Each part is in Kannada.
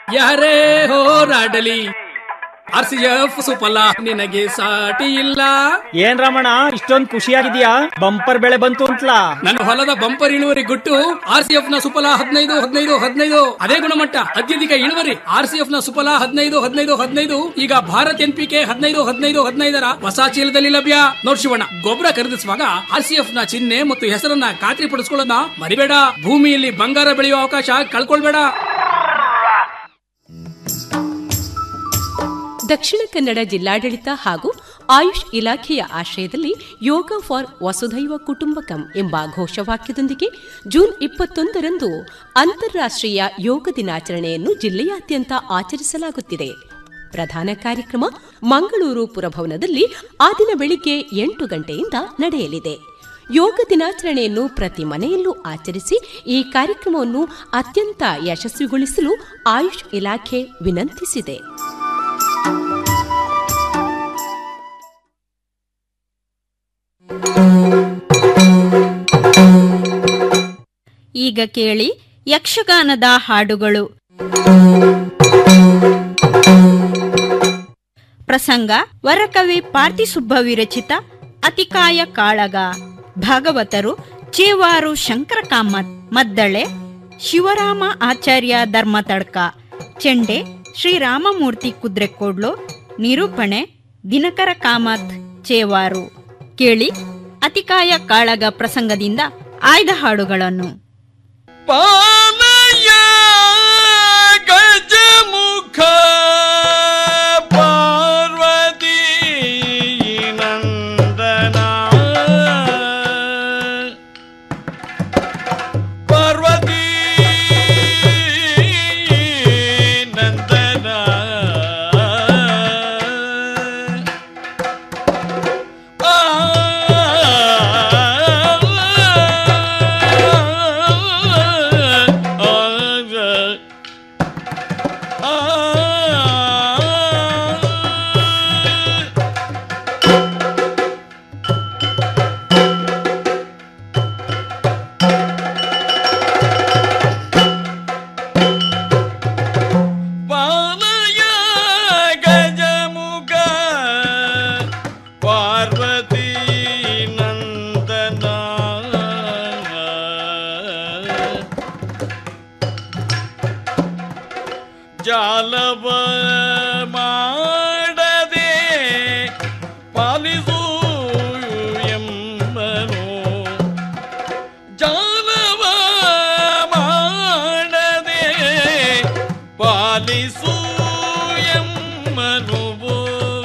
ಯಾರೇ ಹೋರಾಡಲಿ ಆರ್ ಸಿ ಎಫ್ ಸುಫಲ ನಿನಗೆ ಸಾಟಿ ಇಲ್ಲ ಏನ್ ರಮಣ ಇಷ್ಟೊಂದ್ ಖುಷಿಯಾಗಿದ್ಯಾ ಬಂಪರ್ ಬೆಳೆ ಬಂತು ಅಂತಲಾ ನನ್ನ ಹೊಲದ ಬಂಪರ್ ಇಳುವರಿ ಗುಟ್ಟು ಆರ್ ಸಿ ಎಫ್ ನ ಸುಫಲ ಹದಿನೈದು ಹದಿನೈದು ಹದಿನೈದು ಅದೇ ಗುಣಮಟ್ಟ ಅತ್ಯಧಿಕ ಇಳುವರಿ ಆರ್ ಸಿ ಎಫ್ ನ ಸುಫಲ ಹದಿನೈದು ಹದಿನೈದು ಹದಿನೈದು ಈಗ ಭಾರತ್ ಎನ್ ಪಿ ಕೆ ಹದಿನೈದು ಹದಿನೈದು ಹದಿನೈದರ ಹೊಸ ಚೀಲದಲ್ಲಿ ಲಭ್ಯ ನೋಡ್ ಶಿವಣ್ಣ ಗೊಬ್ಬರ ಖರೀದಿಸುವಾಗ ಆರ್ ಸಿ ಎಫ್ ನ ಚಿಹ್ನೆ ಮತ್ತು ಹೆಸರನ್ನ ಖಾತ್ರಿ ಪಡಿಸ್ಕೊಳ್ಳೋದನ್ನ ಮರಿಬೇಡ ಭೂಮಿಯಲ್ಲಿ ಬಂಗಾರ ಬೆಳೆಯುವ ಅವಕಾಶ ಕಳ್ಕೊಳ್ಬೇಡ ದಕ್ಷಿಣ ಕನ್ನಡ ಜಿಲ್ಲಾಡಳಿತ ಹಾಗೂ ಆಯುಷ್ ಇಲಾಖೆಯ ಆಶ್ರಯದಲ್ಲಿ ಯೋಗ ಫಾರ್ ವಸುಧೈವ ಕುಟುಂಬಕಂ ಎಂಬ ಘೋಷವಾಕ್ಯದೊಂದಿಗೆ ಜೂನ್ ಇಪ್ಪತ್ತೊಂದರಂದು ಅಂತಾರಾಷ್ಟ್ರೀಯ ಯೋಗ ದಿನಾಚರಣೆಯನ್ನು ಜಿಲ್ಲೆಯಾದ್ಯಂತ ಆಚರಿಸಲಾಗುತ್ತಿದೆ ಪ್ರಧಾನ ಕಾರ್ಯಕ್ರಮ ಮಂಗಳೂರು ಪುರಭವನದಲ್ಲಿ ಆ ದಿನ ಬೆಳಿಗ್ಗೆ ಎಂಟು ಗಂಟೆಯಿಂದ ನಡೆಯಲಿದೆ ಯೋಗ ದಿನಾಚರಣೆಯನ್ನು ಪ್ರತಿ ಮನೆಯಲ್ಲೂ ಆಚರಿಸಿ ಈ ಕಾರ್ಯಕ್ರಮವನ್ನು ಅತ್ಯಂತ ಯಶಸ್ವಿಗೊಳಿಸಲು ಆಯುಷ್ ಇಲಾಖೆ ವಿನಂತಿಸಿದೆ ಈಗ ಕೇಳಿ ಯಕ್ಷಗಾನದ ಹಾಡುಗಳು ಪ್ರಸಂಗ ವರಕವಿ ಪಾರ್ತಿಸುಬ್ಬ ವಿರಚಿತ ಅತಿಕಾಯ ಕಾಳಗ ಭಾಗವತರು ಚೇವಾರು ಶಂಕರ ಕಾಮತ್ ಮದ್ದಳೆ ಶಿವರಾಮ ಆಚಾರ್ಯ ಧರ್ಮತಡ್ಕ ಚೆಂಡೆ ಶ್ರೀರಾಮಮೂರ್ತಿ ಕುದ್ರೆಕೋಡ್ಲು ನಿರೂಪಣೆ ದಿನಕರ ಕಾಮತ್ ಚೇವಾರು ಕೇಳಿ ಅತಿಕಾಯ ಕಾಳಗ ಪ್ರಸಂಗದಿಂದ ಆಯ್ದ ಹಾಡುಗಳನ್ನು ಪಾಲಯ ಗಜಮುಖ ಪಾರ್ವತಿ ನಂದನ ಪಾರ್ವತಿ ನಂದನ ಪಾಲಯ ಗಜಮುಖ ಪಾರ್ವತಿ ನಂದನ ಜಾಲವ ಮಾಡದೆ ಪಾಲಿಸು ಎಂಬನು ಜಾಲವ ಮಾಡದೆ ಪಾಲಿಸು ಎಮ್ಮನುವು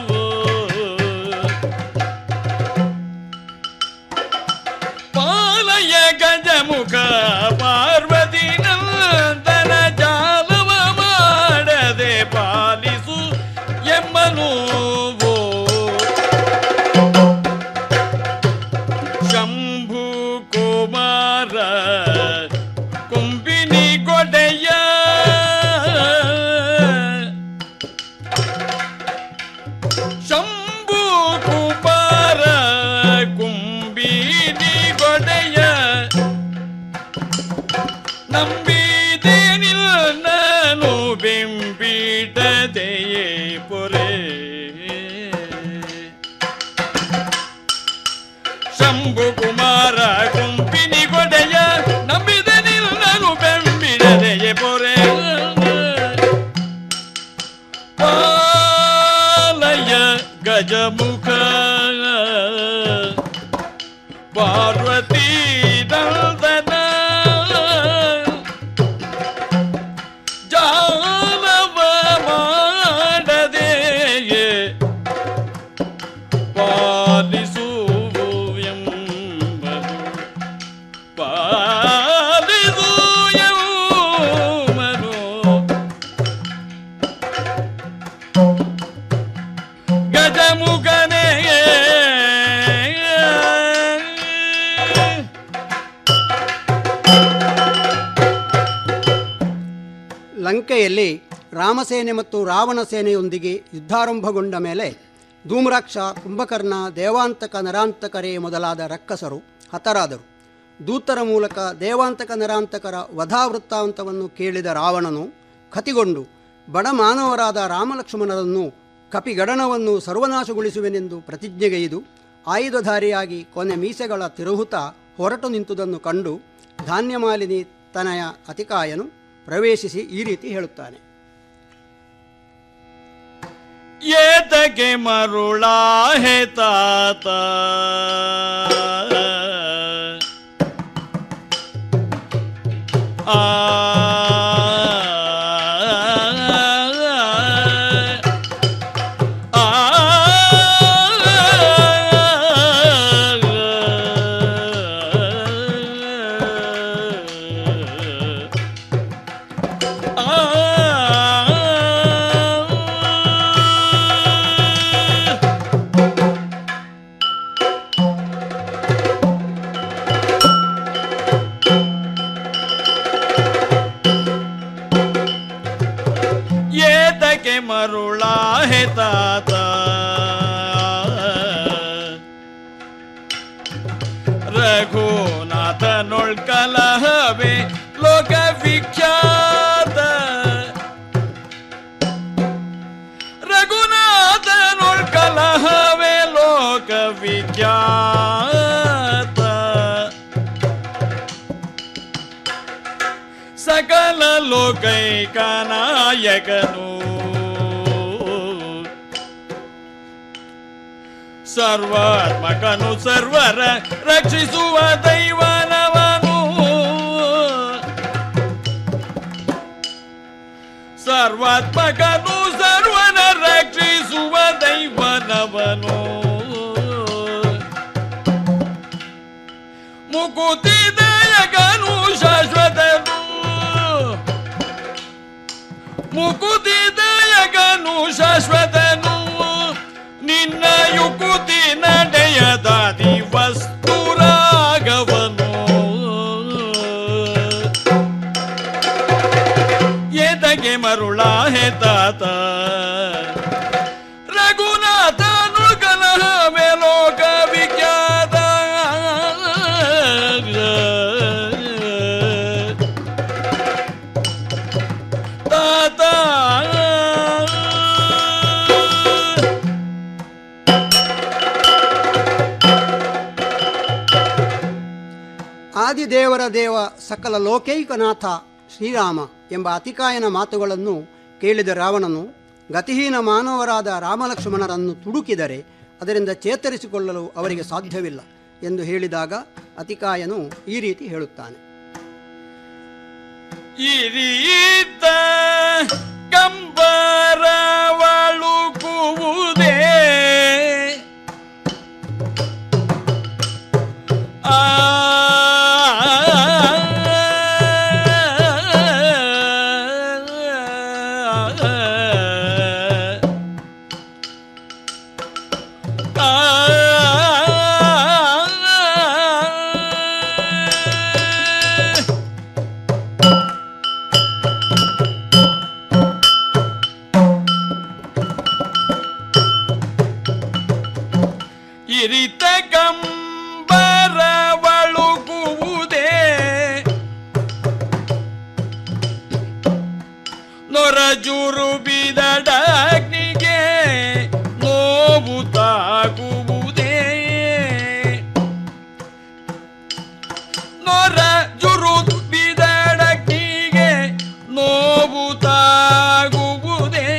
ಪಾಲಯ ಗಜಮುಖ ಪಾರ್ವತಿ ನಂದನ ಜಾಲವ ಮಾಡದೆ ಪಾಲಿಸು ಎಮ್ಮನುವು ಶಂಭು ಕುಮಾರ ಕುಂಬಿನಿ ಗೊಡೆಯ ಶಂಭು ಕುಮಾರ ಕುಂಬಿನಿ ಗೊಡೆಯ ನಂಬಿದೇನಿಲ್ಲ ನಾನು ಬೆಂಬಿಡದೆಯೇ ಪೊರೆ ಶಂಭು ಕುಮಾರ ಗುಂಪಿನಿ ಗೊಡೆಯ ನಂಬಿದ ನಿಲ್ಲನು ಬೆಂಬಿಡದೆಯೇ ಪೊರೆ ಪಾಲಯ ಗಜಮುಖ ಪಾರ್ವತಿ ನಂದನ ಜಾಲವ ಮಾಡದೆಯೇ ಪಾಲಿಸುವು ಎಂಬನು ಪಾಲಿಸು ಎಂಬನು ಗಜಮುಖನೇ ಲಂಕೆಯಲ್ಲಿ ರಾಮಸೇನೆ ಮತ್ತು ರಾವಣ ಸೇನೆಯೊಂದಿಗೆ ಯುದ್ಧಾರಂಭಗೊಂಡ ಮೇಲೆ ಧೂಮ್ರಾಕ್ಷ ಕುಂಭಕರ್ಣ ದೇವಾಂತಕ ನರಾಂತಕರೇ ಮೊದಲಾದ ರಕ್ಕಸರು ಹತರಾದರು ದೂತರ ಮೂಲಕ ದೇವಾಂತಕ ನರಾಂತಕರ ವಧಾವೃತ್ತಾಂತವನ್ನು ಕೇಳಿದ ರಾವಣನು ಕತಿಗೊಂಡು ಬಡ ಮಾನವರಾದ ರಾಮಲಕ್ಷ್ಮಣರನ್ನು ಕಪಿಗಡಣವನ್ನು ಸರ್ವನಾಶಗೊಳಿಸುವೆನೆಂದು ಪ್ರತಿಜ್ಞೆಗೈದು ಆಯುಧಧಾರಿಯಾಗಿ ಕೊನೆ ಮೀಸೆಗಳ ತಿರುಹುತ ಹೊರಟು ನಿಂತುದನ್ನು ಕಂಡು ಧಾನ್ಯಮಾಲಿನಿ ತನಯ ಅತಿಕಾಯನು ಪ್ರವೇಶಿಸಿ ಈ ರೀತಿ ಹೇಳುತ್ತಾನೆ ಏತಕ್ಕೆ ಮರುಳ ಹೇ ತಾತ ಆ ಏತಕ್ಕೆ ಮರುಳ ಹೇ ತಾತ ರಘುನಾಥನೊಳ್ಕಲಹವೇ ಲೋಕ ವಿಖ್ಯಾತ ರಘುನಾಥನೊಳ್ಕಲಹವೇ ಲೋಕ ವಿಖ್ಯಾತ ಸಕಲ ಲೋಕೈಕ ನಾಯಕನು ಸರ್ವಾತ್ಮಕನು ಸರ್ವರ ರಕ್ಷಿಸುವ ದೈವನವನು ಸರ್ವಾತ್ಮಕನು ಸರ್ವನ ರಕ್ಷಿಸುವ ದೈವನವನು ಮುಕುತಿ ದಯಗನು ಶಾಶ್ವತನು ಮುಕುತಿ ದಯಗನು ಶಾಶ್ವತನು ನಿನ್ನ ಯುಕುತಿ ನಡೆಯದಾದಿ ವಸ್ತುರಾಗವನು ಏತಗೆ ಮರುಳ ಹೇ ತಾತ ರಘುನಾಥನು ಕಲಹ ಮೇಲೋಕ ವಿಖ್ಯಾತ ತಾತ ಆದಿದೇವರ ದೇವ ಸಕಲ ಲೋಕೈಕನಾಥ ಶ್ರೀರಾಮ ಎಂಬ ಅತಿಕಾಯನ ಮಾತುಗಳನ್ನು ಕೇಳಿದ ರಾವಣನು ಗತಿಹೀನ ಮಾನವರಾದ ರಾಮಲಕ್ಷ್ಮಣರನ್ನು ತುಡುಕಿದರೆ ಅದರಿಂದ ಚೇತರಿಸಿಕೊಳ್ಳಲು ಅವರಿಗೆ ಸಾಧ್ಯವಿಲ್ಲ ಎಂದು ಹೇಳಿದಾಗ ಅತಿಕಾಯನು ಈ ರೀತಿ ಹೇಳುತ್ತಾನೆ ಇರೀತ ಕಂಬರವಳುಕುವುದೇ ಆ ಇರಿತ ಕಂಬರವಳುಕುವುದೇ ನೊರಜುರು ಬಿದಡಗ್ನಿಗೆ ನೋವು ತಾಗುವುದೇ ನೊರ ಜುರು ಬಿದಡಗ್ನಿಗೆ ನೋವು ತಾಗುವುದೇ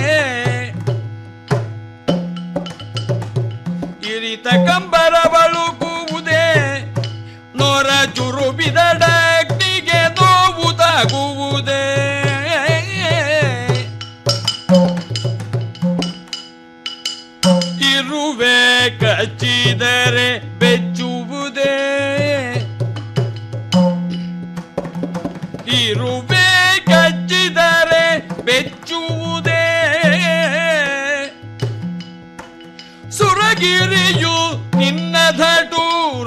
ಇರಿತ ಕಂಬರ ಬಳುಕುವುದೇ ನೋರ ಜುರು ಬಿದಡಗ್ನಿಗೆ ನೋವು ತಾಗುವುದೇ ಇರುವೆ ಕಚ್ಚಿದರೆ ಬೆಚ್ಚುವುದೇ ಇರುವೆ ಕಚ್ಚಿದರೆ ಬೆಚ್ಚುವುದೇ ಸುರಗಿರಿಯು ನಿನ್ನ ಧಟು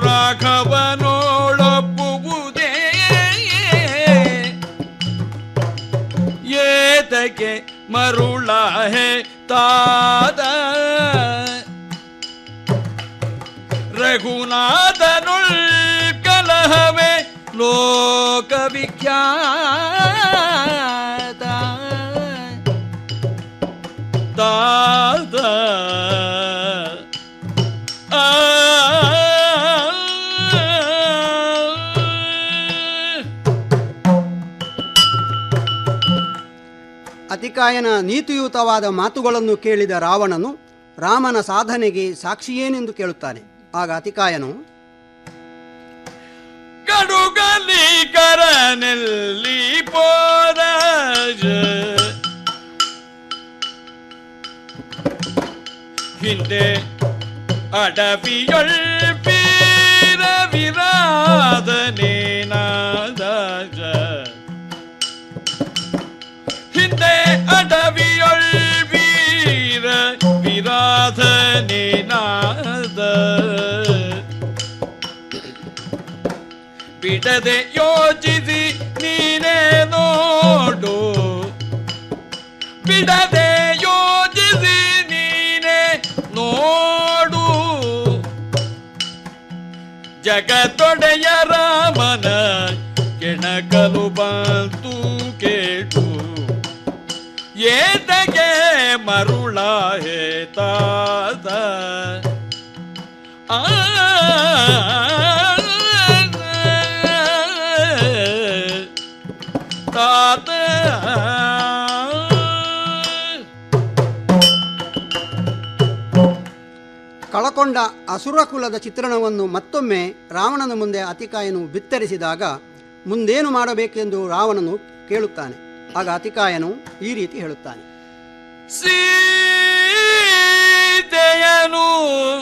ರಾಘವನೋಳೊಪ್ಪುವುದೇ ಏತಕ್ಕೆ ಮರುಳ ಹೇ ತಾದ ರಘುನಾಥನುಳ್ ಕಲಹವೇ ಲೋಕ ವಿಖ್ಯಾತ ತಾತ ಆ ಅತಿಕಾಯನ ನೀತಿಯುತವಾದ ಮಾತುಗಳನ್ನು ಕೇಳಿದ ರಾವಣನು ರಾಮನ ಸಾಧನೆಗೆ ಸಾಕ್ಷಿಯೇನೆಂದು ಕೇಳುತ್ತಾನೆ ಆಗ ಅತಿಕಾಯನು ಕಡುಗಲಿ ಕರನೆಲ್ಲಿ ಪೋರಾಜ ಹಿಂದೆ ಅಡವಿಯೊಳ್ ಪೀರ ವಿರಾಧನೇನಾದ ಹಿಂದೆ ಅಡವಿಯೊಳ್ ವೀರ ವಿರಾಧನೇನಾದ ಬಿಡದೆ ಯೋಚಿಸಿ ನೀನೇ ನೋಡು ಬಿಡದೆ ಯೋಚಿಸಿ ನೀನೇ ನೋಡು ಜಗತ್ತೊಡೆಯ ರಾಮನ ಕೆಣಕಲು ಬಂತು ಕೇಳು ಏತಗೆ ಮರುಳ ಹೇತಾದ ಆ ತಾತ ಕಳಕೊಂಡ ಅಸುರ ಕುಲದ ಚಿತ್ರಣವನ್ನು ಮತ್ತೊಮ್ಮೆ ರಾವಣನ ಮುಂದೆ ಅತಿಕಾಯನು ಬಿತ್ತರಿಸಿದಾಗ ಮುಂದೇನು ಮಾಡಬೇಕೆಂದು ರಾವಣನು ಕೇಳುತ್ತಾನೆ ಆಗ ಅತಿಕಾಯನು ಈ ರೀತಿ ಹೇಳುತ್ತಾನೆ ಸೀತೆಯನು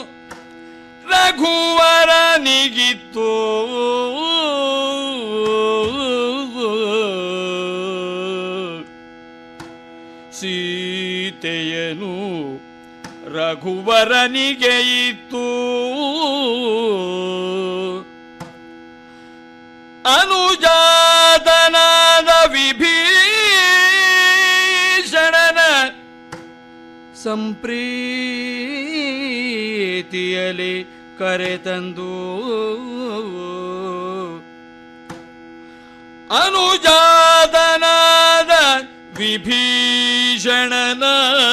ರಘುವರನಿಗಿತ್ತು ಸೀತೆಯನು ರಘುವರನಿಗೆ ಇತ್ತು ಅನುಜಾತನಾದ ವಿಭೀಷಣನ ಸಂಪ್ರೀತಿಯಲಿ ಕರೆತಂದು ಅನುಜಾತನಾದ ವಿಭೀಷಣನ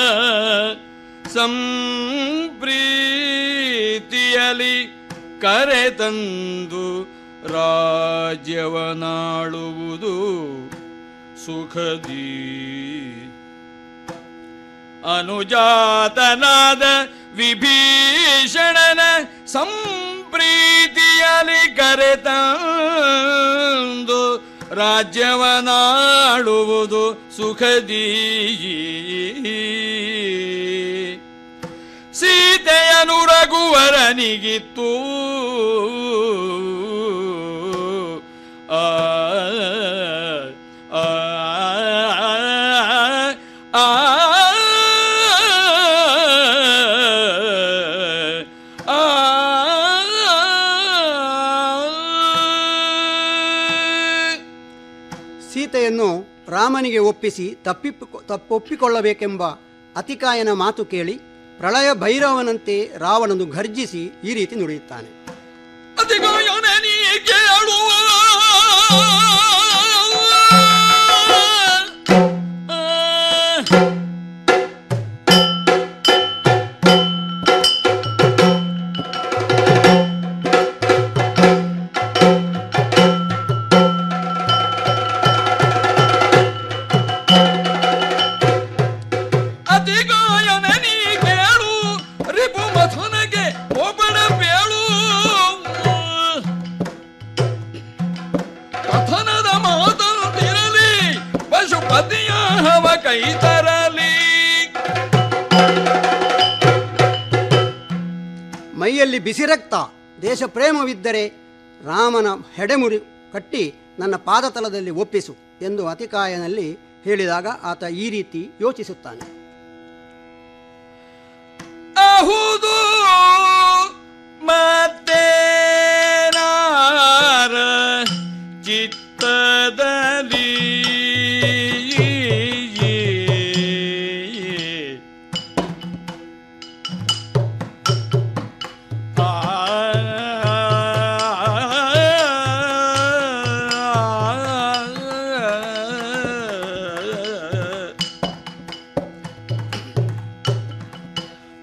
ಸಂಪ್ರೀತಿಯಲಿ ಕರೆತಂದು ರಾಜ್ಯವನಾಳುವುದು ಸುಖದೀ ಅನುಜಾತನಾದ ವಿಭೀಷಣನ ಸಂಪ್ರೀತಿಯಲಿ ಕರೆತಂದು ರಾಜ್ಯವನಾಳುವುದು ಸುಖದೀ ಸೀತೆಯನು ರಘುವರನಿಗಿತ್ತು ಆ ಆ ಆ ಸೀತೆಯನ್ನು ರಾಮನಿಗೆ ಒಪ್ಪಿಸಿ ತಪ್ಪಿಪ್ಪಿ ತಪ್ಪೊಪ್ಪಿಕೊಳ್ಳಬೇಕೆಂಬ ಅತಿಕಾಯನ ಮಾತು ಕೇಳಿ ಪ್ರಳಯ ಭೈರವನಂತೆ ರಾವಣನು ಘರ್ಜಿಸಿ ಈ ರೀತಿ ನುಡಿಯುತ್ತಾನೆ ಅತಿಗಾಯನ ನೀ ಕೇಳುವ ಅತಿಗಾಯನ ನೀ ಕೇಳು ರಿಪು ಮಥುನಗೆ ಒಬ್ಬಡ ಬೇಳು ಕಥನದ ಮಾತಂತಿರಲಿ ಪಶುಪತಿಯ ಹವ ಕೈ ತರಲಿ ಮೈಯಲ್ಲಿ ಬಿಸಿರಕ್ತ ದೇಶ ಪ್ರೇಮವಿದ್ದರೆ ರಾಮನ ಹೆಡೆಮುರಿ ಕಟ್ಟಿ ನನ್ನ ಪಾದತಲದಲ್ಲಿ ಒಪ್ಪಿಸು ಎಂದು ಅತಿಕಾಯನಲ್ಲಿ ಹೇಳಿದಾಗ ಆತ ಈ ರೀತಿ ಯೋಚಿಸುತ್ತಾನೆ ಅಹುದು ಮತ್ತೆ ನಾರ ಚಿತ್ತದಲ್ಲಿ ಆ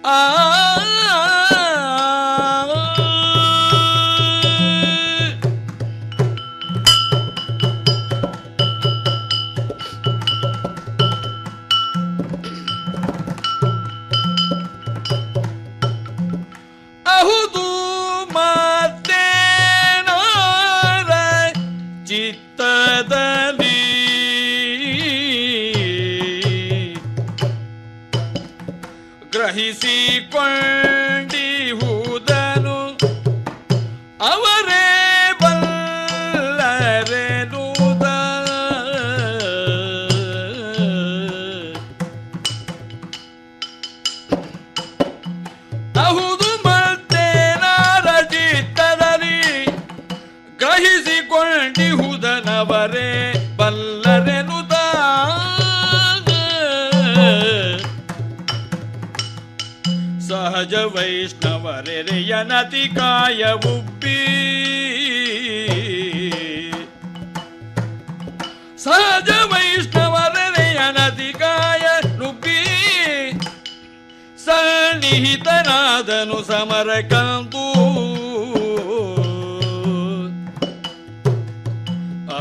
ಅಹುದು ಮತ್ತೇನಾರ ಚಿತ್ತದಲ್ಲಿ ಗ್ರಹಿಸಿಕೊಂಡಿಹುದನು ಅವರೇ ಬಲ್ಲರೆನುದ ಅಹುದು ಮತ್ತೇನಾರ ಚಿತ್ತದಲ್ಲಿ ಗ್ರಹಿಸಿಕೊಂಡಿಹುದನವರೇ ಬಲ್ಲರೆನುದ ಸಹಜ ವೈಷ್ಣವರೆರೆಯನತಿ ಕಾಯ ಉಬ್ಬಿ ಸಹಜ ವೈಷ್ಣವರೆರೆಯನತಿ ಕಾಯ ನುಬ್ಬಿ ಸನ್ನಿಹಿತನಾದನು ಸಮರ ಕಂತು ಆ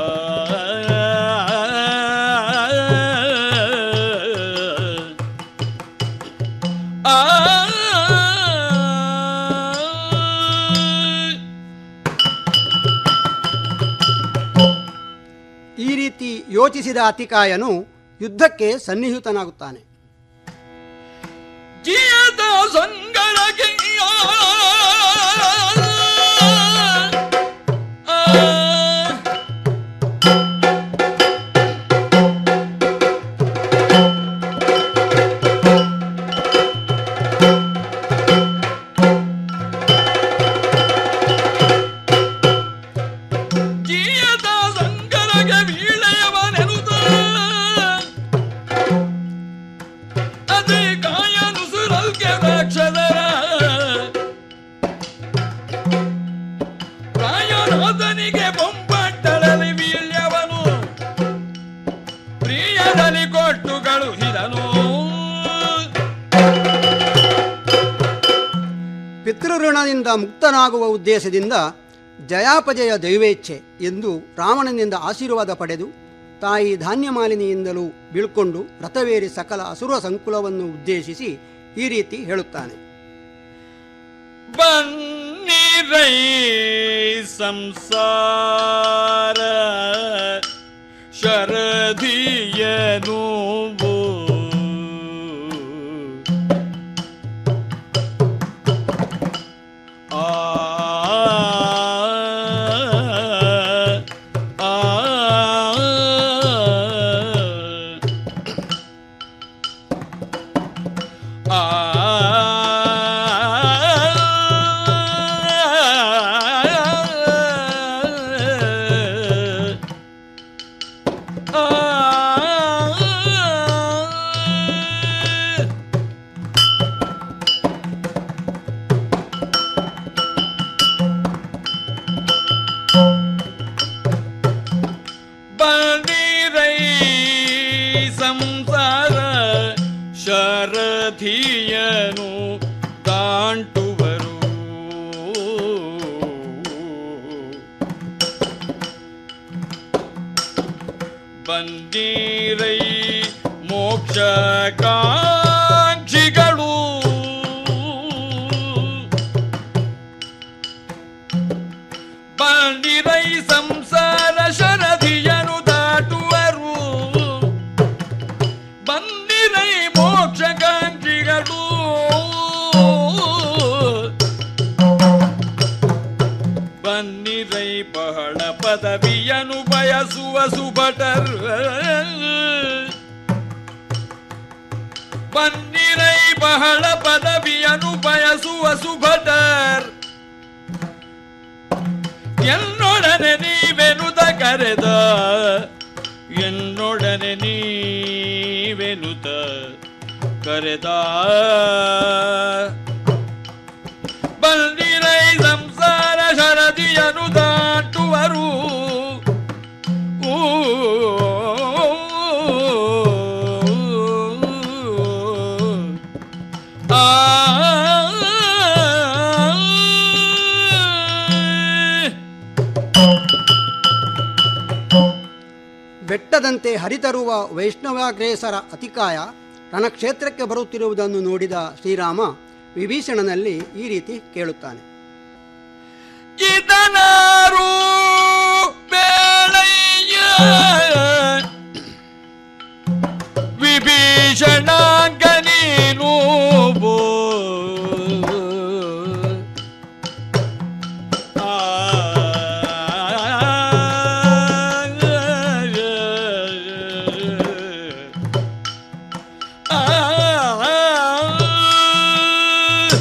ಈ ರೀತಿ ಯೋಚಿಸಿದ ಅತಿಕಾಯನು ಯುದ್ಧಕ್ಕೆ ಸನ್ನಿಹಿತನಾಗುತ್ತಾನೆ ಜಿಯದ ಸಂಗರಗೆ ಜಿಯದ ಸಂಗರಗೆ ವೀಳೆಯವನೆನುತ ಅದೇ ಕಾಯನು ಸುರಲ್ಗೆ ರಾಕ್ಷಸರ ಪ್ರಾಯನಾಥನಿಗೆ ಬೊಂಬಟ್ಟಳಲಿ ವೀಳ್ಯವನು ಪ್ರಿಯದಲ್ಲಿ ಕೊಟ್ಟು ಕಳುಹಿದನು ಪಿತೃಋಣದಿಂದ ಮುಕ್ತನಾಗುವ ಉದ್ದೇಶದಿಂದ ಜಯಾಪಜಯ ದೈವೇಚ್ಛೆ ಎಂದು ರಾವಣನಿಂದ ಆಶೀರ್ವಾದ ಪಡೆದು ತಾಯಿ ಧಾನ್ಯಮಾಲಿನಿಯಿಂದಲೂ ಬೀಳ್ಕೊಂಡು ರಥವೇರಿ ಸಕಲ ಅಸುರ ಸಂಕುಲವನ್ನು ಉದ್ದೇಶಿಸಿ ಈ ರೀತಿ ಹೇಳುತ್ತಾನೆ ಬನ್ನಿರೈ ಸಂಸಾರ ಶರದಿಯನು ಆ ಆ ಬಂದಿರೈ ಸಂಸಾರ ಶರಧಿಯನು ದಾಂಟುವರು ಬಂದಿರೈ ಮೋಕ್ಷ ಕಾಂಕ್ಷಿಗಳು ಬಂದಿರೈ ಸಂಸಾರ ಶರಧಿಯನು ದಾಟುವರು ಬಂದಿರೈ ಮೋಕ್ಷಕಾಂಕ್ಷಿಗಳು ಬನ್ನಿರೈ ಬಹಳ ಪದವಿಯನು ಬಯಸುವ ಸುಭಟರ್ ಬನ್ನಿರೈ ಬಹಳ ಪದವಿಯನು ಬಯಸುವ ಸುಭಟರ್ என்னுடனே நீவெனுத கருத என்னுடனே நீவெனுத ಕರೆದ ಬಂದಿರೈ ಸಂಸಾರ ಶರದಿಯನು ದಾಟುವರು ಊ. ಆ ರಣರಂಗದಂತೆ ಹರಿತರುವ ವೈಷ್ಣವಾಗ್ರೇಸರ ಅತಿಕಾಯ ರಣಕ್ಷೇತ್ರಕ್ಕೆ ಬರುತ್ತಿರುವುದನ್ನು ನೋಡಿದ ಶ್ರೀರಾಮ ವಿಭೀಷಣನಲ್ಲಿ ಈ ರೀತಿ ಕೇಳುತ್ತಾನೆ ಇದನಾರು ಬೇಳಯ್ಯ ವಿಭೀಷಣಾಂಗ ನೀನು ಬೋ. ಆ ಆ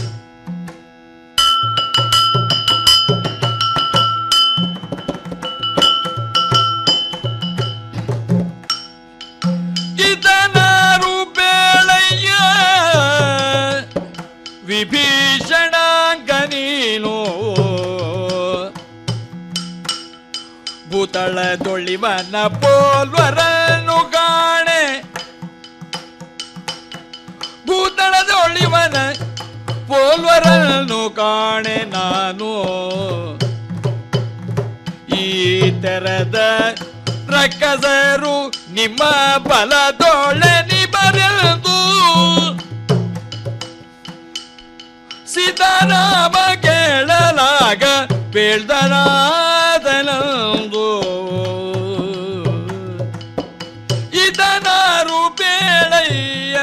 ಇದನಾರು ಬೇಳಯ್ಯ ವಿಭೀಷಣಾಂಗ ನೀನು ಭೂತಳದೊಳಿವನ ಪೋಲ್ವರನ್ನು ಕಾಣೆ ಭೂತಳದೊಳಿವನ ಪೋಲ್ವರನ್ನು ಕಾಣೆ ನಾನು ಈ ತೆರದ ರಕ್ಕಸರು ನಿಮ್ಮ ಬಲದೊಳೆ ನಿಬರೆದು ಸೀತಾರಾಮ ಕೇಳಲಾಗ ಬೇಳ್ದನಾದನಂದು ಇದನಾರು ಬೇಳಯ್ಯ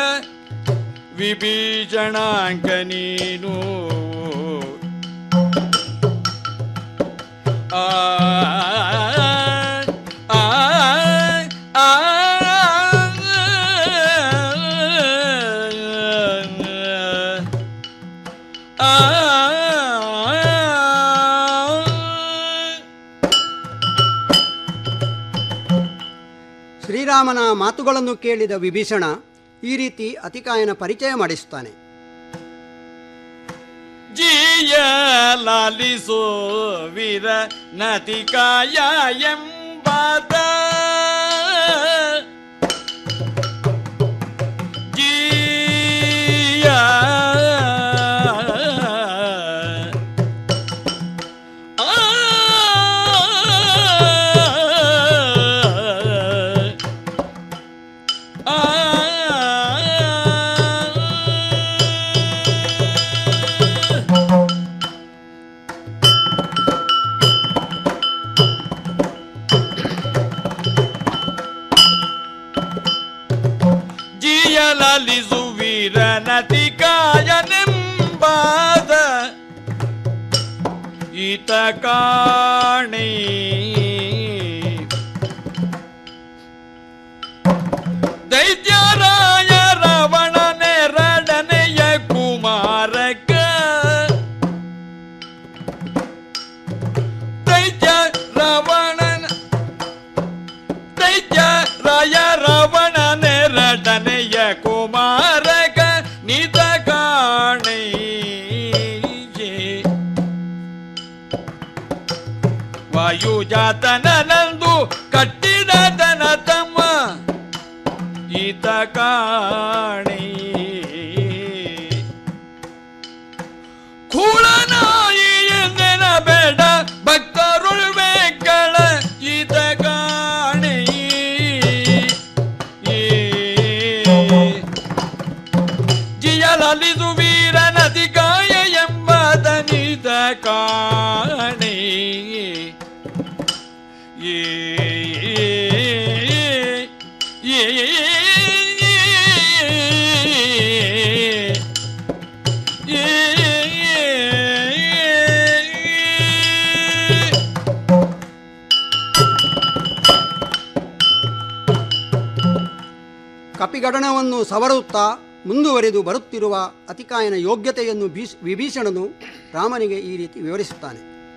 ವಿಭೀಷಣಾಂಕ ನೀನು ಆ ಆ ಆ ಶ್ರೀರಾಮನ ಮಾತುಗಳನ್ನು ಕೇಳಿದ ವಿಭೀಷಣ ಈ ರೀತಿ ಅತಿಕಾಯನ ಪರಿಚಯ ಮಾಡಿಸುತ್ತಾನೆ ಜಿಯ ಲಾಲಿಸೋ ವೀರ ನತಿಕಾಯ ಎಂಬಾತ ಜಿಯ ಆ ಜಿಯಲಲಿಸುವೀರ ನತಿಕಾಯನೆಂಬಾದ ಈತ ಕಾಣೆ ದೈತ್ಯರಾಯ ರಾವಣ ನೆರಡನೆಯ ಕುಮಾರಕ ದೈತ್ಯ ರಾವಣನ ದೈತ್ಯ ರಾಯ ರಾವಣ ನೆರಡನೆಯ ಕುಮಾರಕ ನಿದ ಕಾಣೆ ವಾಯುಜಾತನಂದು ಕಟ್ಟಿದ ತನ ತಮ್ಮ ಈತ ಕಾಣೆ ಕೂಳನಾಯಿ ಎಂದೆನ ಬೇಡ ಭಕ್ತರುಳ್ಬೇಕಳ ಈತ ಕಾಣೆ ಜಿಯಲಲಿದು ವೀರ ನದಿ ಗಾಯ ಎಂಬ ದನಿತ ಕಾಣೆ ಏ ಏ ಕಪಿಗಡಣವನ್ನು ಸವರುತ್ತಾ ಮುಂದುವರಿದು ಬರುತ್ತಿರುವ ಅತಿಕಾಯನ ಯೋಗ್ಯತೆಯನ್ನು ಭೀಷ್ ವಿಭೀಷಣನು ರಾಮನಿಗೆ ಈ ರೀತಿ ವಿವರಿಸುತ್ತಾನೆ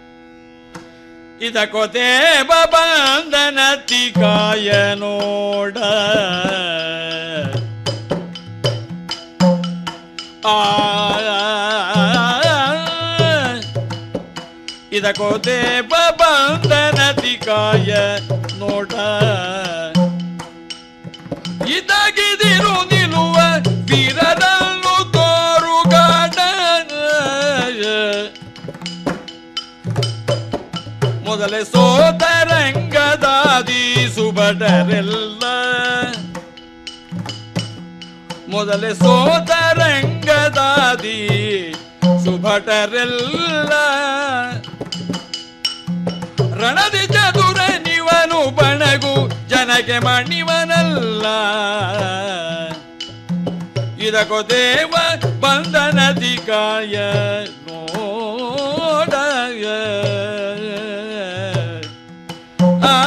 ಇದಕ್ಕೊತೆ ಬಂದನ ತಿಕಾಯ ನೋಡ ಆ ಇದಕ್ಕೋತೆ ಬಂದನ ತಿಕಾಯ ನೋಡ ಇದಾಗಿದಿರು ನಿಲ್ಲುವ ವೀರರನ್ನು ತೋರುಗಾಡ ಮೊದಲೇ ಸೋತರಂಗದಾದಿ ಸುಬಡರೆಲ್ಲ ಮೊದಲೇ ಸೋದರಂಗದಾದಿ ಸುಭಟರೆಲ್ಲ ರಣದಿ ಚದುರ ನಿವನು ಬಣಗು ಜನಗೆ ಮಣಿವನಲ್ಲ ಇದಕ್ಕೋ ದೇವ ಬಂಧನದಿಗಾಯ ನೋಡಯ ಆ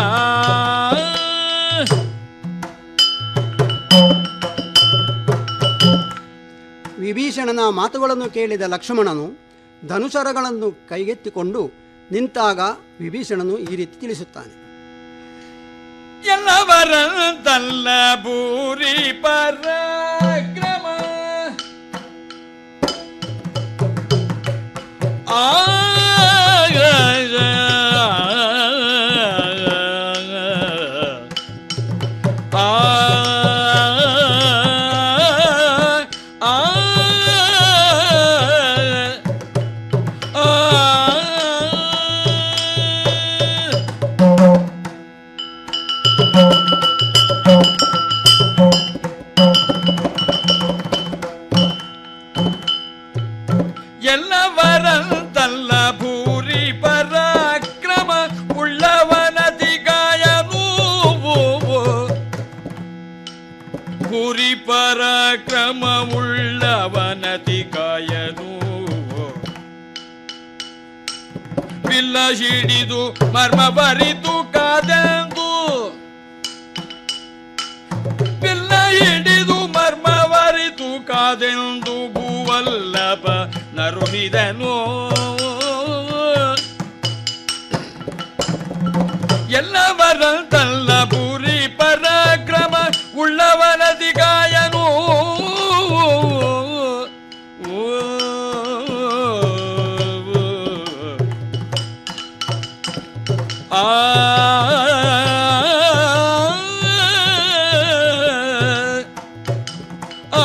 ವಿಭೀಷಣನ ಮಾತುಗಳನ್ನು ಕೇಳಿದ ಲಕ್ಷ್ಮಣನು ಧನುಸರಗಳನ್ನು ಕೈಗೆತ್ತಿಕೊಂಡು ನಿಂತಾಗ ವಿಭೀಷಣನು ಈ ರೀತಿ ತಿಳಿಸುತ್ತಾನೆ ಎಲ್ಲವರಂತಲ್ಲ ಭೂರಿ ಪರಾಕ್ರಮ ಆ ಎಲ್ಲವರಂತಲ್ಲ ಭೂರಿ ಪರಾಕ್ರಮ ಉಳ್ಳವನದಿಗಾಯನು ಭೂರಿ ಪರಾಕ್ರಮ ಉಳ್ಳವನದಿಗಾಯನು ಬಿಲ್ಲ ಹಿಡಿದು ಮರ್ಮ ಬರಿದು ಕಾದೆಂದು ಬಿಲ್ಲ ಹಿಡಿದು ಮರ್ಮವರಿತು ಕಾದೆಂದು ಭೂವಲ್ಲಭ ನರುಹಿದನು ಎಲ್ಲವರಂತಲ್ಲ ಭೂರಿ ಪರಾಕ್ರಮ ಉಳ್ಳವನದಿ ಗಾಯನು ಆ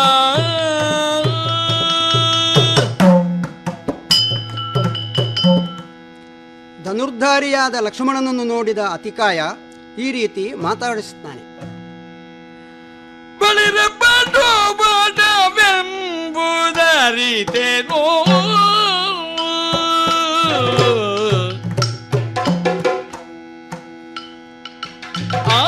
ಧನುರ್ಧಾರಿಯಾದ ಲಕ್ಷ್ಮಣನನ್ನು ನೋಡಿದ ಅತಿಕಾಯ ಈ ರೀತಿ ಮಾತಾಡಿಸುತ್ತಾನೆ ಬಳಿರ ಬಡು ಬಡವೆಂಬುದರಿತೇನೋ ಆ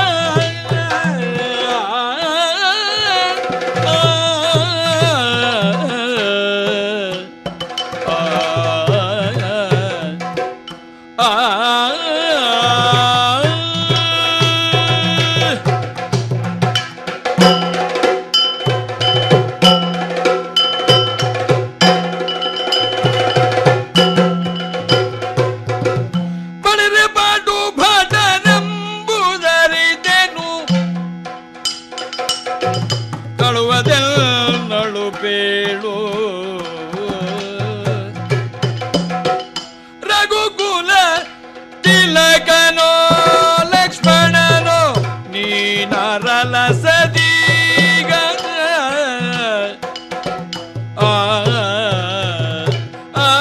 ಬಳಿರೆ ಬಾಡು ಭಟನೆಂಬುದರಿದೆನು ಕಳುವದೆಲ್ಲಳು ಬೇಳು ರಘುಕುಲ ತಿಲಕನೋ ಲಕ್ಷ್ಮಣನೋ ನೀನರಲ ಸದೀಗ ಆ ಆ, ಆ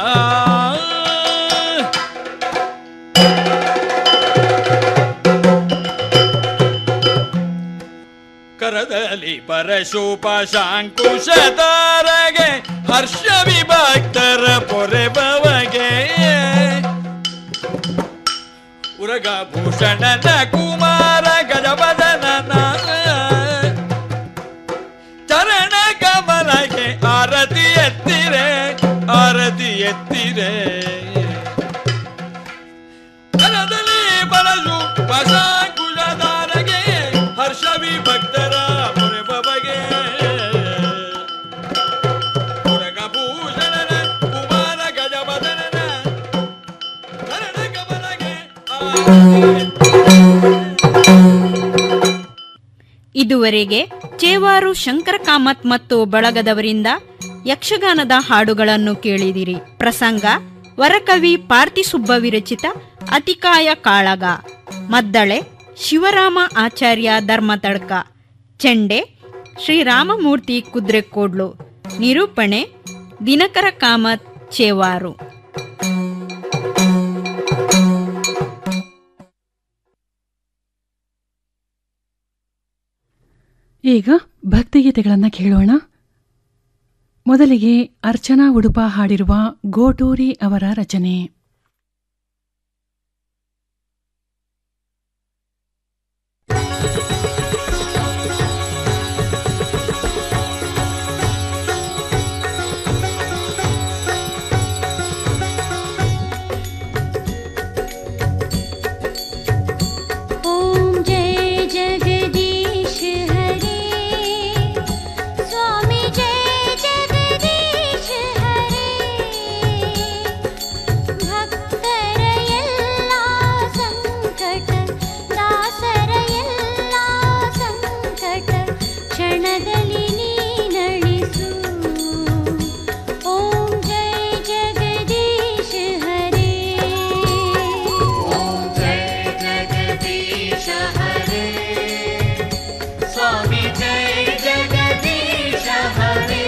ಕರದಲ್ಲಿ ಪರಶೂಪ ಶಾಂಕುಶತಾರಗೆ ಹರ್ಷ ವಿಭಕ್ತರ ಪೊರೆಬವಗೆ ಉರಗ ಭೂಷಣನ ಕುಮಾರ ಗಜಬದನನ ಚರಣ ಕಮಲಗೆ ಆರತಿ ಎತ್ತಿರೆ ಆರತಿ ಎತ್ತಿರೆ ಕರದಲ್ಲಿ ಬರಲು ಪಸಾಕುಳದಾರಗೆ ಹರ್ಷ ವಿಭಕ್ತರ ಮೊರೆ ಬಬಗೆ ಮುರಗಭೂಷಣನ ಕುಮಾರ ಗಜಬದನನ ಕರಣ ಕಮಲಗೆ ಇದುವರೆಗೆ ಚೇವಾರು ಶಂಕರ ಕಾಮತ್ ಮತ್ತು ಬಳಗದವರಿಂದ ಯಕ್ಷಗಾನದ ಹಾಡುಗಳನ್ನು ಕೇಳಿದಿರಿ ಪ್ರಸಂಗ ವರಕವಿ ಪಾರ್ತಿಸುಬ್ಬ ವಿರಚಿತ ಅತಿಕಾಯ ಕಾಳಗ ಮದ್ದಳೆ ಶಿವರಾಮ ಆಚಾರ್ಯ ಧರ್ಮತಡ್ಕ ಚೆಂಡೆ ಶ್ರೀರಾಮಮೂರ್ತಿ ಕುದ್ರೆಕೋಡ್ಲು ನಿರೂಪಣೆ ದಿನಕರ ಕಾಮತ್ ಚೇವಾರು ಈಗ ಭಕ್ತಿಗೀತೆಗಳನ್ನ ಕೇಳೋಣ ಮೊದಲಿಗೆ ಅರ್ಚನಾ ಉಡುಪ ಹಾಡಿರುವ ಗೋಟೂರಿ ಅವರ ರಚನೆ ॐ जय जगदीश हरे स्वामी जय जगदीश हरे ಭಕ್ತರ ಎಲ್ಲ ಸಂಕಟ ದಾಸರ ಎಲ್ಲ ಸಂಕಟ ಕ್ಷಣದಲ್ಲಿ ನೀನಳಿಸು ಓಂ ಜಯ ಜಗದೀಶ ಹರೇ ಓಂ ಜಯ ಜಗದೀಶ ಹರೇ ಸ್ವಾಮಿ ಜಯ ಜಗದೀಶ ಹರೇ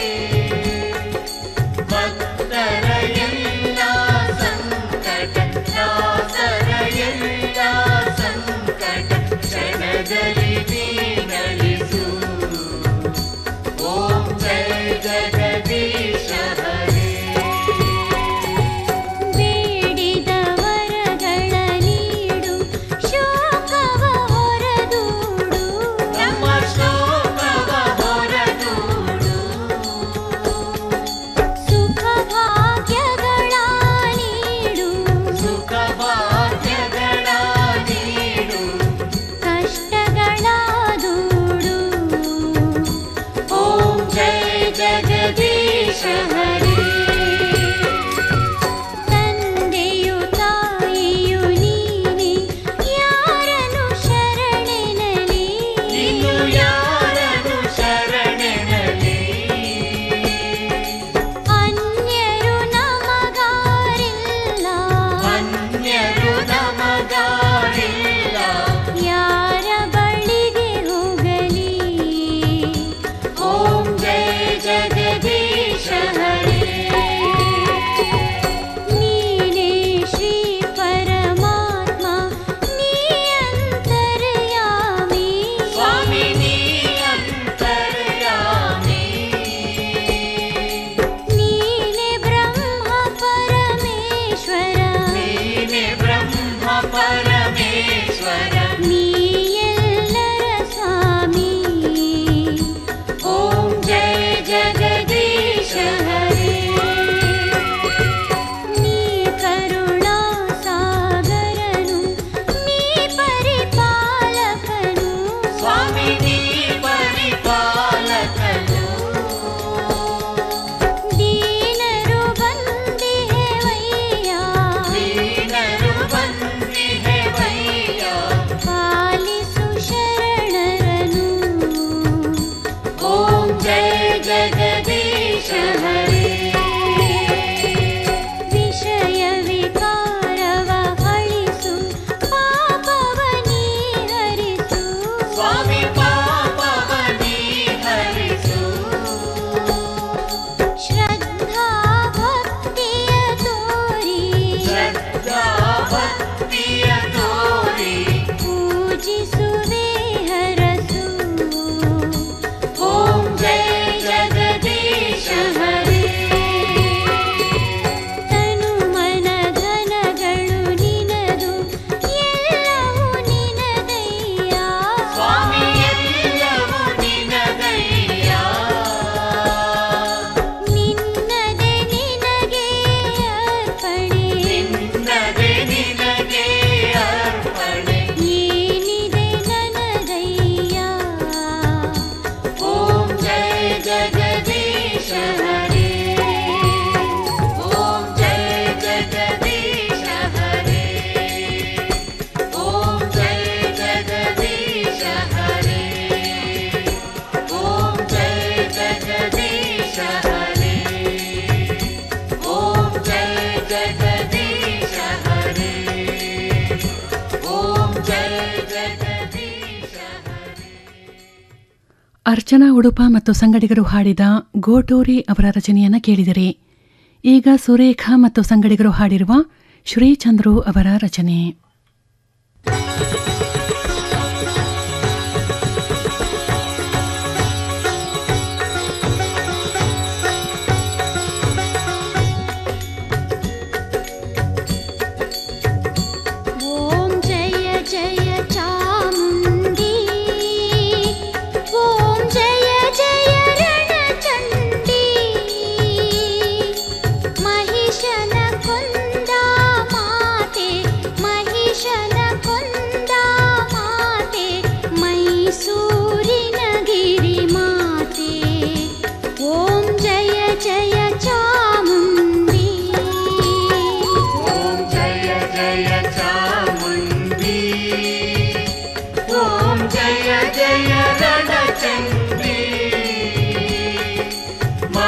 ಭಕ್ತರ ಎಲ್ಲ ಸಂಕಟ ದಾಸರ ಎಲ್ಲ ಸಂಕಟ ಕ್ಷಣದಲ್ಲಿ ನೀನಳಿಸು ಓಂ ಜಯ ಜಗದೀಶ ಹರೇ ಬೇಡಿದ ವರಗಳ ನೀಡು ಶೋಕವ ಹೊರದೂಡು ನಮ್ಮ ಶೋಕವ ಹೊರದೂಡು ಸುಖ ಭಾಗ್ಯಗಳ ನೀಡು ಸುಖ ಭಾಗ್ಯಗಳ ನೀಡು ಕಷ್ಟಗಳ ದೂಡು ಓಂ ಜಯ ಜಗದೀಶ ಹರೇ ತಂದೆಯು ತಾಯಿಯು ನೀನೆ ಯಾರನು ಶರಣೆನಲಿ ನೀನು ಯಾರನು ಶರಣೆನಲಿ ಅನ್ಯರು ನಮಗಾರಿಲ್ಲ ಅನ್ಯರು ನಮಗಾರಿಲ್ಲ ಯಾರ ಬಳಿಗೆ ಹೋಗಲಿ ಓಂ ಜಯ ಜಗದೀಶ ಹರೇ ನೀನೇ ಶ್ರೀ ಪರಮಾತ್ಮ ನೀ ಅಂತರ್ಯಾಮಿ ಸ್ವಾಮಿ ನೀ ಅಂತರ್ಯಾಮಿ ನೀನೆ ಬ್ರಹ್ಮ ಪರಮೇಶ್ವರ ನೀನೆ ಬ್ರಹ್ಮ ಪರಮೇಶ್ವರ ನೀ ಎಲ್ಲರ ಸ್ವಾಮಿ ಓಂ ಜಯ ಜಗದೀಶ ಹರೇ ನೀ ಕರುಣಾ ಸಾಗರನು ನೀ ಪರಿಪಾಲಕನು ಸ್ವಾಮಿ ನೀ ಪರಿಪಾಲಕನು ದೀನರು ಬಂದಿಹೆವಯ್ಯ ದೀನರು ಬಂದಿಹೆವಯ್ಯ ಪಾಲಿಸು ಶರಣರನು ಓಂ ಜಯ ಜಗದೀಶ ಹರೇ ವಿಷಯ ವಿಕಾರವ ಅಳಿಸು ಪಾಪವನಿ ಹರಿಸು ಸ್ವಾಮಿ ಪಾಪವನಿ ಹರಿಸು ಶ್ರದ್ಧಾ ಭಕ್ತಿಯ ತೋರಿ ಶ್ರದ್ಧಾ ಭಕ್ತಿಯ ತೋರಿ ಪೂಜಿಸುವೆ ಹರಸು ಓಂ ಜಯ ಜಗದೀಶ ಹರೇ ತನು ಮನ ಧನಗಳು ನಿನದು ಎಲ್ಲವೂ ನಿನದಯ್ಯ ಸ್ವಾಮಿ ಎಲ್ಲವೂ ನಿನದಯ್ಯ ನಿನ್ನದೆ ನಿನಗೆ ಅರ್ಪಣೆ ನಿನ್ನದೆ ನಿನಗೆ ಅರ್ಪಣೆ ಏನಿದೆ ನನದಯ್ಯ ಓಂ ಜಯ ಜಗದೀಶ ಹರೇ ಓಂ ಜಯ ಜಗದೀಶ ಹರೇ ಓಂ ಜಯ ಜಗದೀಶ ಹರೇ ಓಂ ಜಯ ಜಗದೀಶ ಹರೇ ಓಂ ಜಯ ಜಗದೀಶ ಹರೇ ಓಂ ಜಯ ಜಗದೀಶ ಅರ್ಚನಾ ಉಡುಪ ಮತ್ತು ಸಂಗಡಿಗರು ಹಾಡಿದ ಗೋಟೂರಿ ಅವರ ರಚನೆಯನ್ನ ಕೇಳಿದಿರಿ ಈಗ ಸುರೇಖಾ ಮತ್ತು ಸಂಗಡಿಗರು ಹಾಡಿರುವ ಶ್ರೀಚಂದ್ರು ಅವರ ರಚನೆ ಿ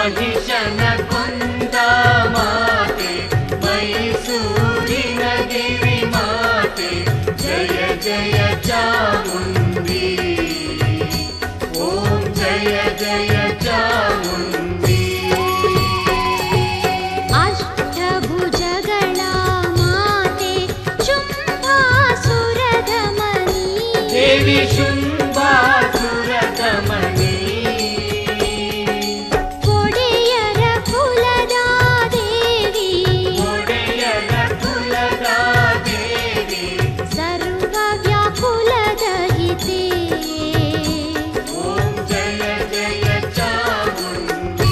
महिषन कुन्द माते मैसूरिन गिरि माते जय जय चामुण्डी ॐ जय जय चामुण्डी अष्टभुजगण माते शुम्भासुरधमनी देवी शुम्भासुरदमनी कोडेयर कुलदा देवी ಒಡೆಯನ ಕುಲದ ದೇವಿ सर्वव्याकुलदहिते ಓಂ ಜಯ ಜಯ ಚಾಮುಂಡಿ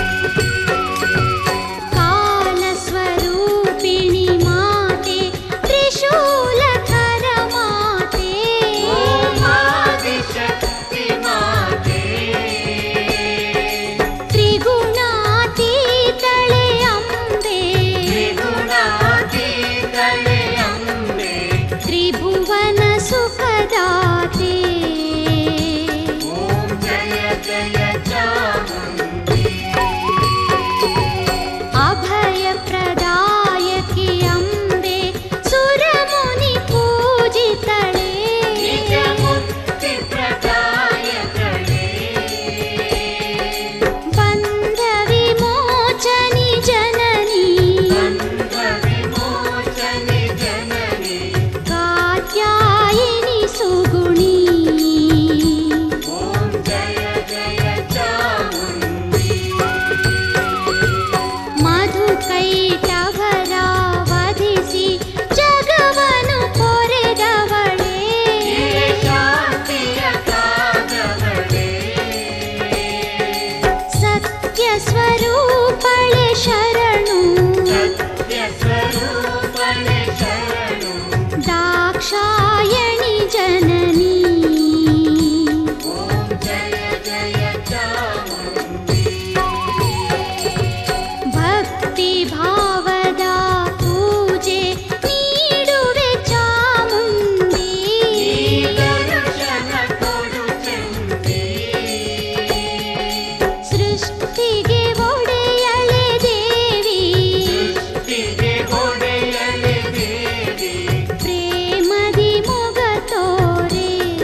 कालस्वरूपिणि माते त्रिशूलधर माते ಓಂ ಆದಿಶಕ್ತಿ ಮಾತೆ त्रिगुणातीतळे अम्बे ತ್ರಿಗುಣಾತೀತಳೆ ಅಂಬೆ त्रिभुवन सुखदाते ಓಂ ಜಯ ಜಯ ಚಾಮುಂಡಿ अभयप्रदायकि अम्बे सुरमुनि पूजितळे ನಿಜ ಮುಕ್ತಿ ಪ್ರದಾಯಕಳೆ बन्धविमोचनि जननी ಬಂಧ ವಿಮೋಚನೆ ಜನನಿ कात्यायिनि सुगुणी ಓಂ ಜಯ ಜಯ ಚಾಮುಂಡಿ मधुकैटभरावधिसि जगवनु पोरेदवळे ಶಾಂತಿಯ ಕಾದವಳೆ सत्यस्वरूपळे शरणु ಸತ್ಯ ಸ್ವರೂಪಳೆ ಶರಣು दाक्षायणि जननी ಓಂ ಜಯ ಜಯ ಚಾಮುಂಡಿ ಭಕ್ತಿಭಾವದ ಪೂಜೆ ನೀಡುವೆ ಚಾಮುಂಡಿ ದರ್ಶನ ಕೊಡು ಚಂಡಿ ಸೃಷ್ಟಿಗೆ ಒಡೆಯಳೆ ದೇವಿ ಸೃಷ್ಟಿಗೆ ಒಡೆಯಲೆ ದೇವಿ ಪ್ರೇಮದಿ ಮೊಗ ತೋರೆ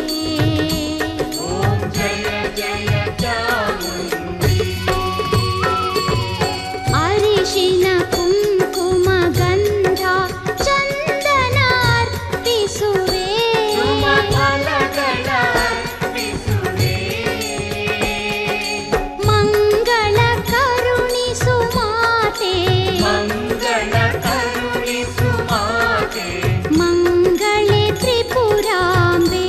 ಓಂ ಜಯ ಜಯ ಚಾಮುಂಡಿ ಅರಿಶಿನ ಕುಂಕುಮ ಗಂಧ ಚಂದನ ಅರ್ಪಿಸುವೆ ಸುಮಫಲಗಳ ಅರ್ಪಿಸುವೆ ಮಂಗಳ ಕರುಣಿಸು ಮಾತೆ ಮಂಗಳ ಕರುಣಿಸು ಮಾತೆ ಮಂಗಳೇ ತ್ರಿಪುರಾಂಬೆ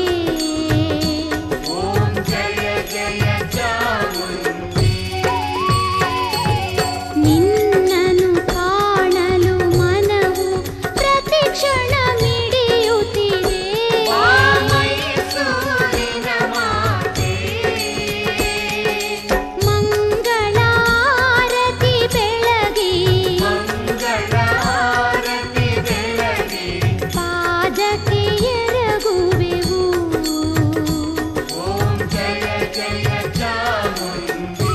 ಓಂ ಜಯ ಜಯ ಚಾಮುಂಡಿ ನಿನ್ನನು ಕಾಣಲು ಮನವು ಪ್ರತಿಕ್ಷಣ ಮಿಡಿಯುತ್ತಿದೆ ಮೈಸೂರಿನ ಮಾತೆ ಮಂಗಳಾರತಿ ಬೆಳಗಿ ಮಂಗಳ ಆರತಿ ಬೆಳಗಿ ಪಾದಕ್ಕೆ ಎರಗುವೆವು ಓಂ ಜಯ ಜಯ ಚಾಮುಂಡಿ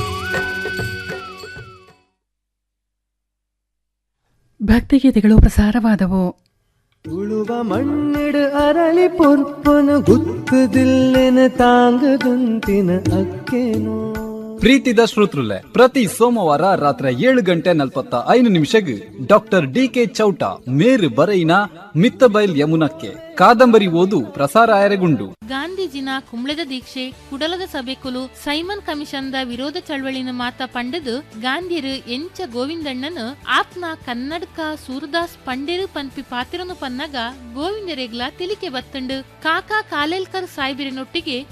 ಭಕ್ತಿಗೀತೆಗಳು ಪ್ರಸಾರವಾದವು ಉಳುವ ಮಣ್ಣಿಡು ಅರಳಿ ಪೊರ್ಪನು ಗುತ್ತದಿಲ್ಲೆನ ತಾಂಗದಂತಿನ ಅಕ್ಕೇನೋ ಪ್ರೀತಿದ ಶ್ರೋತೃಲೆ ಪ್ರತಿ ಸೋಮವಾರ ರಾತ್ರಿ ಏಳು ಗಂಟೆ ನಲ್ವತ್ತ ಐದು ನಿಮಿಷಗ್ ಡಾಕ್ಟರ್ ಡಿ ಕೆ ಚೌಟ ಮೇರು ಬರೈನ ಮಿತ್ತಬೈಲ್ ಯಮುನಕ್ಕೆ ಕಾದಂಬರಿ ಓದು ಪ್ರಸಾರ ಆಯರಗುಂಡು ಗಾಂಧೀಜಿನ ಕುಂಬ್ಳದ ದೀಕ್ಷೆ ಕುಡಲದ ಸಭೆಕುಲು ಸೈಮನ್ ಕಮಿಷನ್ದ ವಿರೋಧ ಚಳವಳಿನ ಮಾತ ಪಂಡದು ಗಾಂಧಿಯರು ಎಂಚ ಗೋವಿಂದಣ್ಣನ ಆತ್ನ ಕನ್ನಡಕ ಸೂರದಾಸ್ ಪಂಡೇರು ಪನ್ಪಿ ಪಾತಿರನು ಪನ್ನಗ ಗೋವಿಂದರೆಗ್ಲ ತಿಲಿಕೆ ಬತ್ತಂಡು ಕಾಕಾ ಕಾಲೇಲ್ಕರ್ ಸಾಯ್ಬಿರಿನೊಟ್ಟಿಗೆ